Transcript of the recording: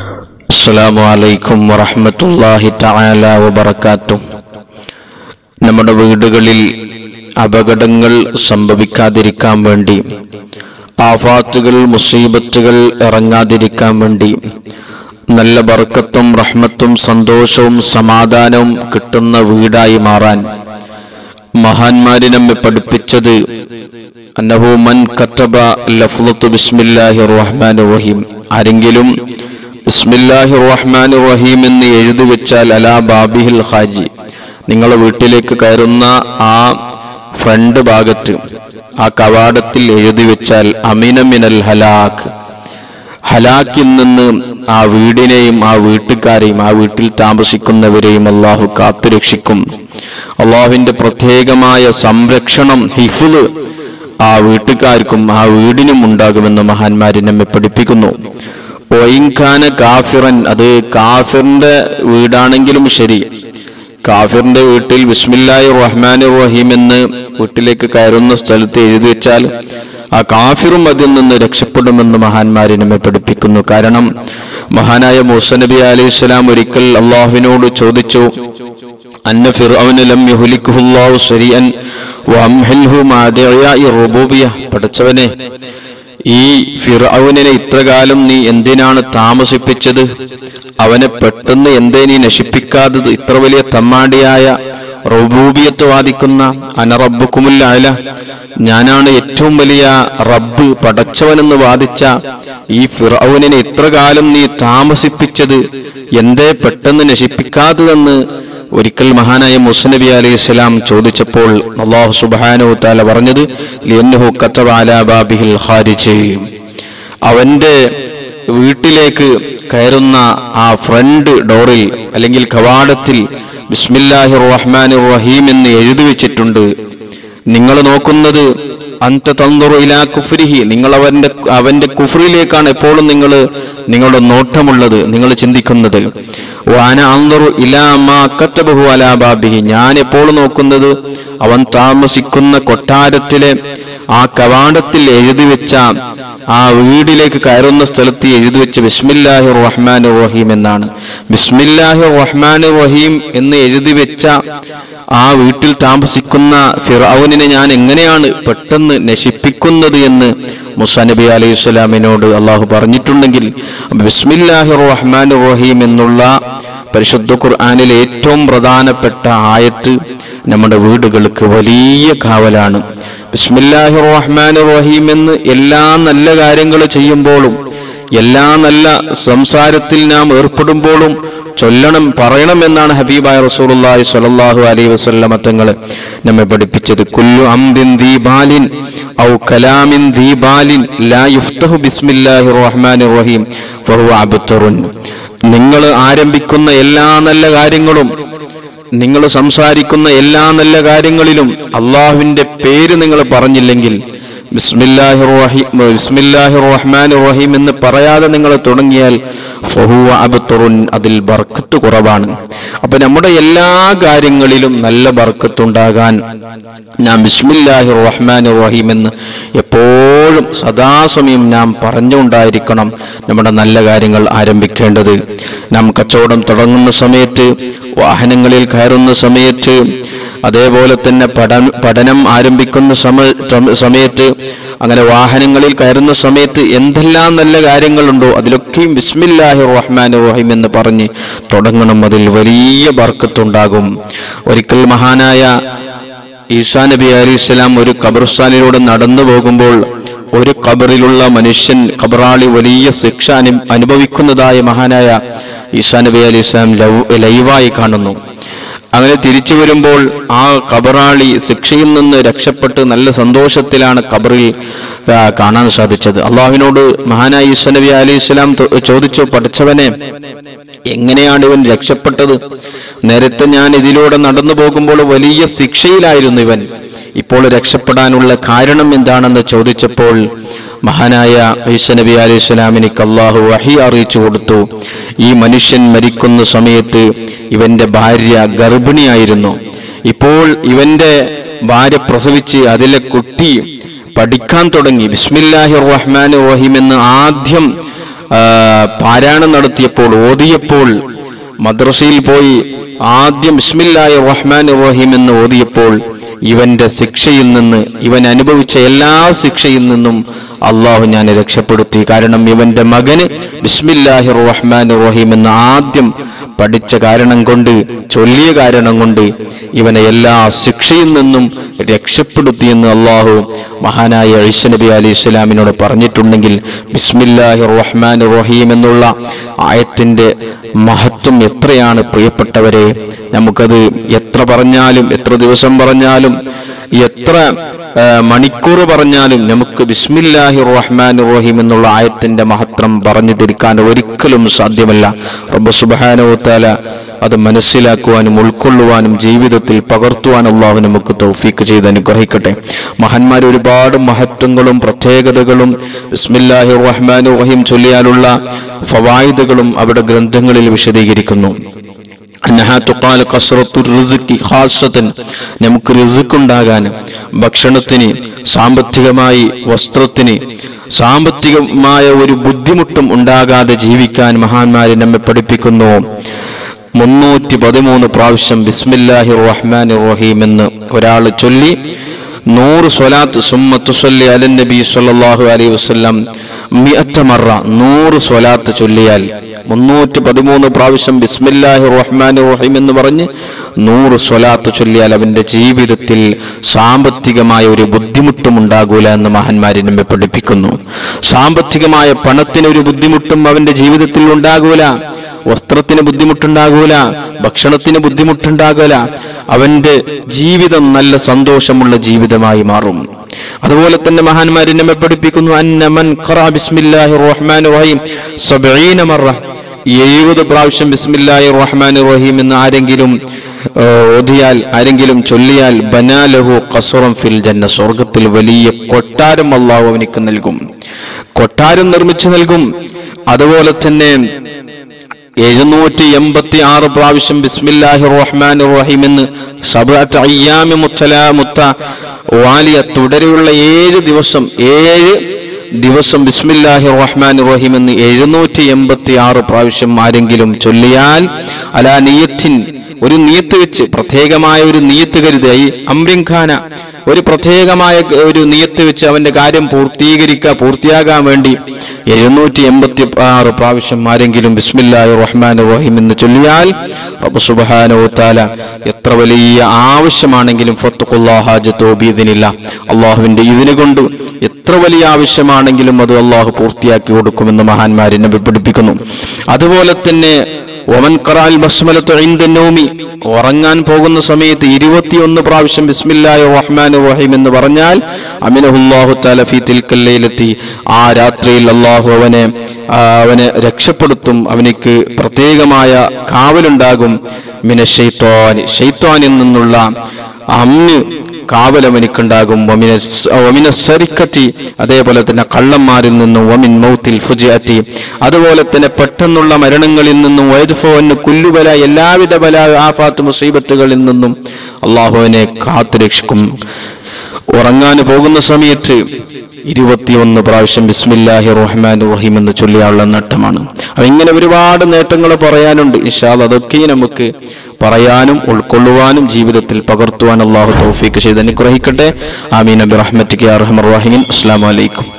അസ്സലാമു അലൈക്കും വറഹ്മത്തുള്ളാഹി തആല വബറകാത്തു നമ്മുടെ വീടുകളിൽ അപകടങ്ങൾ സംഭവിക്കാതിരിക്കാൻ വേണ്ടി ആഫാത്തുകൾ മുസീബത്തുകൾ ഇറങ്ങാതിരിക്കാൻ വേണ്ടി നല്ല ബർക്കത്തും റഹ്മത്തും സന്തോഷവും സമാധാനവും കിട്ടുന്ന വീടായി മാറാൻ മഹാന്മാര് നമ്മെ പഠിപ്പിച്ചത് അന്നഹു മൻ കത്തബ ലഫ്ലത്തു ബിസ്മില്ലാഹി റഹ്മാൻ റഹീം ആരെങ്കിലും ബിസ്മില്ലാഹി റഹ്മാൻ റഹീം എന്ന് എഴുതി വെച്ചാൽ അലാ ബാബിഹിൽ ഹാജി നിങ്ങളെ വീട്ടിലേക്ക് കയറുന്ന ആ ഫ്രണ്ട് ഭാഗത്ത് ആ കവാടത്തിൽ എഴുതി വെച്ചാൽ അമിന മിനൽ ഹലാഖ് ഹലാക്കിൽ നിന്ന് ആ വീടിനെയും ആ വീട്ടുകാരെയും ആ വീട്ടിൽ താമസിക്കുന്നവരെയും അള്ളാഹു കാത്തുരക്ഷിക്കും അള്ളാഹുവിന്റെ പ്രത്യേകമായ സംരക്ഷണം ഹിഫുല് ആ വീട്ടുകാർക്കും ആ വീടിനും ഉണ്ടാകുമെന്ന് മഹാന്മാര് നമ്മെ പഠിപ്പിക്കുന്നു ഒയിൻഖാന കാഫിറൻ അത് കാഫിറിന്റെ വീടാണെങ്കിലും ശരി കാഫിറിന്റെ വീട്ടിൽ ബിസ്മില്ലാഹി റഹ്മാൻ റഹീം എന്ന് വീട്ടിലേക്ക് കയറുന്ന സ്ഥലത്ത് എഴുതി വെച്ചാൽ ആ കാഫിറും അതിൽ നിന്ന് രക്ഷപ്പെടുമെന്ന് മഹാന്മാരെ നമ്മെ പഠിപ്പിക്കുന്നു കാരണം മഹാനായ മൂസ നബി അലൈഹി സ്വലാം ഒരിക്കൽ അള്ളാഹുവിനോട് ചോദിച്ചു അന്ന ഫിർഔന ലം യുഹ്ലിക്കുഹുല്ലാഹു ശരിഅൻ വഅംഹിൽഹു മാദിയായി റുബൂബിയ പഠിച്ചവനെ ഈ ഫിർഔനെ ഇത്രകാലം നീ എന്തിനാണ് താമസിപ്പിച്ചത് അവനെ പെട്ടെന്ന് എന്തേ നീ നശിപ്പിക്കാത്തത് ഇത്ര വലിയ തമ്മാടിയായ റബൂബിയത്ത് വാദിക്കുന്ന അനറബുക്കുമുല്ല അല ഞാനാണ് ഏറ്റവും വലിയ റബ്ബ് പടച്ചവനെന്ന് വാദിച്ച ഈ ഫിറൌനെ ഇത്ര കാലം നീ താമസിപ്പിച്ചത് എന്തേ പെട്ടെന്ന് നശിപ്പിക്കാത്തതെന്ന് ഒരിക്കൽ മഹാനായ മുസ്നബി അലൈഹി സ്വലാം ചോദിച്ചപ്പോൾ അള്ളാഹു സുബാനു താല പറഞ്ഞത് ലിയന്നുഹു കത്തബ അലാ ബാബിഹിൽ ഖാരിജ് അവന്റെ വീട്ടിലേക്ക് കയറുന്ന ആ ഫ്രണ്ട് ഡോറിൽ അല്ലെങ്കിൽ കവാടത്തിൽ ബിസ്മില്ലാഹി റഹ്മാൻ റഹീം എന്ന് എഴുതി വെച്ചിട്ടുണ്ട് നിങ്ങൾ നോക്കുന്നത് അന്ത തന്തുറു ഇലാ കുഫ്രിഹി നിങ്ങൾ അവന്റെ അവന്റെ കുഫ്രിലേക്കാണ് എപ്പോഴും നിങ്ങൾ നിങ്ങളുടെ നോട്ടമുള്ളത് നിങ്ങൾ ചിന്തിക്കുന്നത് വാന അന്തുറു ഇലാ മാ കത്തബഹു അലാ ബാബിഹി ഞാൻ എപ്പോഴും നോക്കുന്നത് അവൻ താമസിക്കുന്ന കൊട്ടാരത്തിലെ ആ കവാടത്തിൽ എഴുതി വെച്ച ആ വീടിലേക്ക് കയറുന്ന സ്ഥലത്ത് എഴുതി വെച്ച ബിസ്മില്ലാഹി റഹ്മാൻ റഹീം എന്നാണ് ബിസ്മില്ലാഹി റഹ്മാൻ റഹീം എന്ന് എഴുതി വെച്ച ആ വീട്ടിൽ താമസിക്കുന്ന ഫിറൌനിനെ ഞാൻ എങ്ങനെയാണ് പെട്ടെന്ന് നശിപ്പിക്കുന്നത് എന്ന് മുസാ നബി അലൈഹി സ്വലാമിനോട് അള്ളാഹു പറഞ്ഞിട്ടുണ്ടെങ്കിൽ ബിസ്മില്ലാഹി റഹ്മാൻ റഹീം എന്നുള്ള പരിശുദ്ധ ഖുർആാനിലെ ഏറ്റവും പ്രധാനപ്പെട്ട ആയത്ത് നമ്മുടെ വീടുകൾക്ക് വലിയ കാവലാണ് ബിസ്മില്ലാഹി റഹ്മാൻ റഹീം എന്ന് എല്ലാ നല്ല കാര്യങ്ങൾ ചെയ്യുമ്പോഴും എല്ലാ നല്ല സംസാരത്തിൽ നാം ഏർപ്പെടുമ്പോഴും ചൊല്ലണം പറയണം എന്നാണ് ഹബീബായ റസൂലുള്ളാഹി സ്വല്ലല്ലാഹു അലൈഹി വസല്ലമ തങ്ങൾ നമ്മെ പഠിപ്പിച്ചത് കുല്ലു അംദിൻ ദീബാലിൻ ഔ കലാമിൻ ദീബാലിൻ ലാ യുഫ്തഹു ബിസ്മില്ലാഹിർ റഹ്മാനിർ റഹീം ഫഹുവ അബ്തറുൻ നിങ്ങൾ ആരംഭിക്കുന്ന എല്ലാ നല്ല കാര്യങ്ങളും നിങ്ങൾ സംസാരിക്കുന്ന എല്ലാ നല്ല കാര്യങ്ങളിലും അള്ളാഹുവിന്റെ പേര് നിങ്ങൾ പറഞ്ഞില്ലെങ്കിൽ ബിസ്മില്ലാഹി റഹീം ബിസ്മില്ലാഹി റഹ്മാൻ റഹീം എന്ന് പറയാതെ നിങ്ങൾ തുടങ്ങിയാൽ ഫഹുവ അബ്തുറുൻ അതിൽ ബർക്കത്ത് കുറവാണ് അപ്പൊ നമ്മുടെ എല്ലാ കാര്യങ്ങളിലും നല്ല ബർക്കത്തുണ്ടാകാൻ നാം ബിസ്മില്ലാഹി റഹ്മാൻ റഹീം എന്ന് എപ്പോഴും സദാസമയം നാം പറഞ്ഞുകൊണ്ടായിരിക്കണം നമ്മുടെ നല്ല കാര്യങ്ങൾ ആരംഭിക്കേണ്ടത് നാം കച്ചവടം തുടങ്ങുന്ന സമയത്ത് വാഹനങ്ങളിൽ കയറുന്ന സമയത്ത് അതേപോലെ തന്നെ പഠന പഠനം ആരംഭിക്കുന്ന സമ സമയത്ത് അങ്ങനെ വാഹനങ്ങളിൽ കയറുന്ന സമയത്ത് എന്തെല്ലാം നല്ല കാര്യങ്ങളുണ്ടോ അതിലൊക്കെയും ബിസ്മില്ലാഹി റഹ്മാൻ റഹീം എന്ന് പറഞ്ഞ് തുടങ്ങണം അതിൽ വലിയ ബർക്കത്തുണ്ടാകും ഒരിക്കൽ മഹാനായ ഈസാ നബി അലൈഹി സ്വലാം ഒരു ഖബർസ്ഥാനിലൂടെ നടന്നു പോകുമ്പോൾ ഒരു ഖബറിലുള്ള മനുഷ്യൻ ഖബറാളി വലിയ ശിക്ഷ അനു അനുഭവിക്കുന്നതായ മഹാനായ ഈസാ നബി അലൈഹി സ്വലാം ലൈവായി കാണുന്നു അങ്ങനെ തിരിച്ചു വരുമ്പോൾ ആ ഖബറാളി ശിക്ഷയിൽ നിന്ന് രക്ഷപ്പെട്ട് നല്ല സന്തോഷത്തിലാണ് ഖബറിൽ ആ, കാണാൻ സാധിച്ചത് അള്ളാഹുവിനോട് മഹാനായ ഈസാ നബി അലൈഹി സ്വലാം ചോദിച്ചു പഠിച്ചവനെ എങ്ങനെയാണ് ഇവൻ രക്ഷപ്പെട്ടത് നേരത്തെ ഞാൻ ഇതിലൂടെ നടന്നു പോകുമ്പോൾ വലിയ ശിക്ഷയിലായിരുന്നു ഇവൻ ഇപ്പോൾ രക്ഷപ്പെടാനുള്ള കാരണം എന്താണെന്ന് ചോദിച്ചപ്പോൾ മഹാനായ ഈസ നബി അലൈഹി സ്വലാമിനിക്ക് അള്ളാഹു വഹി അറിയിച്ചു കൊടുത്തു ഈ മനുഷ്യൻ മരിക്കുന്ന സമയത്ത് ഇവന്റെ ഭാര്യ ഗർഭിണിയായിരുന്നു ഇപ്പോൾ ഇവന്റെ ഭാര്യ പ്രസവിച്ച് അതിലെ കുട്ടി പഠിക്കാൻ തുടങ്ങി ബിസ്മില്ലാഹി റഹ്മാൻ റഹീം എന്ന് ആദ്യം ആ, പാരായണം നടത്തിയപ്പോൾ ഓതിയപ്പോൾ മദ്രസയിൽ പോയി ആദ്യം ബിസ്മില്ലാഹി റഹ്മാൻ റഹീം എന്ന് ഓതിയപ്പോൾ ഇവന്റെ ശിക്ഷയിൽ നിന്ന് ഇവൻ അനുഭവിച്ച എല്ലാ ശിക്ഷയിൽ നിന്നും അള്ളാഹു ഞാൻ രക്ഷപ്പെടുത്തി കാരണം ഇവന്റെ മകന് ബിസ്മില്ലാഹി റഹ്മാൻ റഹീം എന്ന് ആദ്യം പഠിച്ച കാരണം കൊണ്ട് ചൊല്ലിയ കാരണം കൊണ്ട് ഇവനെ എല്ലാ ശിക്ഷയിൽ നിന്നും രക്ഷപ്പെടുത്തിയെന്ന് അള്ളാഹു മഹാനായ ഐഷ നബി അലി ഇസ്ലാമിനോട് പറഞ്ഞിട്ടുണ്ടെങ്കിൽ ബിസ്മില്ലാഹി റഹ്മാൻ റഹീം എന്നുള്ള ആയത്തിന്റെ മഹത്വം എത്രയാണ് പ്രിയപ്പെട്ടവരെ നമുക്കത് എത്ര പറഞ്ഞാലും എത്ര ദിവസം പറഞ്ഞാലും എത്ര ആ, മണിക്കൂർ പറഞ്ഞാലും നമുക്ക് ബിസ്മില്ലാഹി റഹ്മാൻ റഹീം എന്നുള്ള ആയത്തിന്റെ മഹത്വം പറഞ്ഞു തിരിക്കാൻ ഒരിക്കലും സാധ്യമല്ല റബ്ബ് സുബ്ഹാനഹു തആല അത് മനസ്സിലാക്കുവാനും ഉൾക്കൊള്ളുവാനും ജീവിതത്തിൽ പകർത്തുവാനും അള്ളാഹു നമുക്ക് തൗഫീക്ക് ചെയ്ത് അനുഗ്രഹിക്കട്ടെ മഹാന്മാർ ഒരുപാട് മഹത്വങ്ങളും പ്രത്യേകതകളും ബിസ്മില്ലാഹി റഹ്മാൻ റഹീം ചൊല്ലിയാലുള്ള ഫവായിദുകളും അവിടെ ഗ്രന്ഥങ്ങളിൽ വിശദീകരിക്കുന്നു അന്നഹാ തുഖാൽ കസ്റത്തു റിസ്ഖി ഖാസത്തൻ നമുക്ക് റിസ്ക് ഉണ്ടാകാൻ ഭക്ഷണത്തിന് സാമ്പത്തികമായി വസ്ത്രത്തിന് സാമ്പത്തികമായ ഒരു ബുദ്ധിമുട്ടും ഉണ്ടാകാതെ ജീവിക്കാൻ മഹാന്മാരെ നമ്മെ പഠിപ്പിക്കുന്നു മുന്നൂറ്റി പതിമൂന്ന് പ്രാവശ്യം ബിസ്മില്ലാഹി റഹ്മാൻ റഹീം എന്ന് ഒരാൾ ചൊല്ലി നൂറ് സ്വലാത്ത് സുമ്മത്ത് സല്ലി അലൻ നബി സല്ലല്ലാഹു അലൈഹി വസല്ലം മിഅത്ത മറ നൂറ് സ്വലാത്ത് ചൊല്ലിയാൽ മുന്നൂറ്റി പതിമൂന്ന് പ്രാവശ്യം ബിസ്മില്ലാഹി റഹ്മാൻ റഹീം എന്ന് പറഞ്ഞ് നൂറ് സ്വലാത്ത് ചൊല്ലിയാൽ അവന്റെ ജീവിതത്തിൽ സാമ്പത്തികമായ ഒരു ബുദ്ധിമുട്ടും ഉണ്ടാകൂല എന്ന് മഹാന്മാരെ നമ്മെ പഠിപ്പിക്കുന്നു സാമ്പത്തികമായ പണത്തിന് ഒരു ബുദ്ധിമുട്ടും അവന്റെ ജീവിതത്തിൽ ഉണ്ടാകൂല വസ്ത്രത്തിന് ബുദ്ധിമുട്ടുണ്ടാകൂല ഭക്ഷണത്തിന് ബുദ്ധിമുട്ടുണ്ടാകൂല അവന്റെ ജീവിതം നല്ല സന്തോഷമുള്ള ജീവിതമായി മാറും അതുപോലെ തന്നെ മഹാന്മാരെ നമ്മെ പഠിപ്പിക്കുന്നു അന്നമൻ ഖറഅ ബിസ്മില്ലാഹി റഹ്മാൻ റഹീം സബഈന മറ എഴുപത് പ്രാവശ്യം ബിസ്മില്ലാഹി റഹ്മാൻ റഹീം എന്ന് ആരെങ്കിലും ആ, ഓതിയാൽ ആരെങ്കിലും ചൊല്ലിയാൽ ബനാലഹു ഖസറം ഫിൽ ജന്ന സ്വർഗത്തിൽ വലിയ കൊട്ടാരം അള്ളാഹു അവനിക്ക് നൽകും കൊട്ടാരം നിർമ്മിച്ചു നൽകും അതുപോലെ തന്നെ എഴുന്നൂറ്റി എൺപത്തി ആറ് പ്രാവശ്യം ബിസ്മില്ലാഹി റഹ്മാൻ റഹീം എന്ന് സബഅത്ത് അയ്യാമി മുത്തലാ മുത്ത വാലിയ തുടരെയുള്ള ഏഴ് ദിവസം ഏഴ് ദിവസം ബിസ്മില്ലാഹി റഹ്മാൻ റഹീം എന്ന് എഴുന്നൂറ്റി എൺപത്തി ആറ് പ്രാവശ്യം ആരെങ്കിലും ചൊല്ലിയാൽ അലാ നീയത്തിൻ ഒരു നീയത്ത് വെച്ച് പ്രത്യേകമായ ഒരു നീയത്ത് കരുതായി അമ്രിൻഖാന ഒരു പ്രത്യേകമായ ഒരു നീയത്ത് വെച്ച് അവന്റെ കാര്യം പൂർത്തീകരിക്കുക പൂർത്തിയാകാൻ വേണ്ടി എഴുന്നൂറ്റി എൺപത്തി ആറ് പ്രാവശ്യം ആരെങ്കിലും ബിസ്മില്ലാഹി റഹ്മാൻ റഹീം എന്ന് ചൊല്ലിയാൽ റബ്ബ് സുബ്ഹാനഹു തആല എത്ര വലിയ ആവശ്യമാണെങ്കിലും ഫത്തുഖുല്ലാഹാജത്തോബീദിനില്ല അള്ളാഹുവിന്റെ ഇതിനെ കൊണ്ട് എത്ര വലിയ ആവശ്യമാണെങ്കിലും അത് അള്ളാഹു പൂർത്തിയാക്കി കൊടുക്കുമെന്ന് മഹാന്മാരെ നബി പഠിപ്പിക്കുന്നു അതുപോലെ തന്നെ ഒമൻ ഖറാൽ ബസ്മലത്തു ഇൻദ നൗമി ഉറങ്ങാൻ പോകുന്ന സമയത്ത് ഇരുപത്തിയൊന്ന് പ്രാവശ്യം ബിസ്മില്ലാഹി റഹ്മാൻ റഹീം എന്ന് പറഞ്ഞാൽ അമിനഹുല്ലാഹു തആല ഫീ തിൽക്കൽ ലൈലത്തി ആ രാത്രിയിൽ അള്ളാഹു അവനെ ആ, അവനെ രക്ഷപ്പെടുത്തും അവനിക്ക് പ്രത്യേകമായ കാവലുണ്ടാകും മിന ഷെയ്ത്വാനി ഷെയ്ത്വാനിൽ നിന്നുള്ള അമ്ന് കാവൽ അവനിക്കുണ്ടാകും വമിന സ്- വമിന സരിക്കത്തി അതേപോലെ തന്നെ കള്ളന്മാരിൽ നിന്നും വമിൻ മൗത്തിൽ ഫുജിയത്തി അതുപോലെ തന്നെ പെട്ടെന്നുള്ള മരണങ്ങളിൽ നിന്നും വൈദ്ഫോന് കുല്ലുബല എല്ലാവിധ ബല ആഫാത്ത് മുസീബത്തുകളിൽ നിന്നും അള്ളാഹുവിനെ കാത്തുരക്ഷിക്കും ഉറങ്ങാൻ പോകുന്ന സമയത്ത് ഇരുപത്തിയൊന്ന് പ്രാവശ്യം ബിസ്മില്ലാഹി റഹ്മാൻ റഹീം എന്ന് ചൊല്ലിയുള്ള നേട്ടമാണ് അപ്പൊ ഇങ്ങനെ ഒരുപാട് നേട്ടങ്ങൾ പറയാനുണ്ട് ഇഷാൽ അതൊക്കെ നമുക്ക് പറയാനും ഉൾക്കൊള്ളുവാനും ജീവിതത്തിൽ പകർത്തുവാൻ അള്ളാഹു തൗഫീക്ക് ചെയ്ത് അനുഗ്രഹിക്കട്ടെ ആമീൻ അബി റഹ്മത്തിക്ക് അർഹമർ റഹീം അസ്സാം വലൈക്കും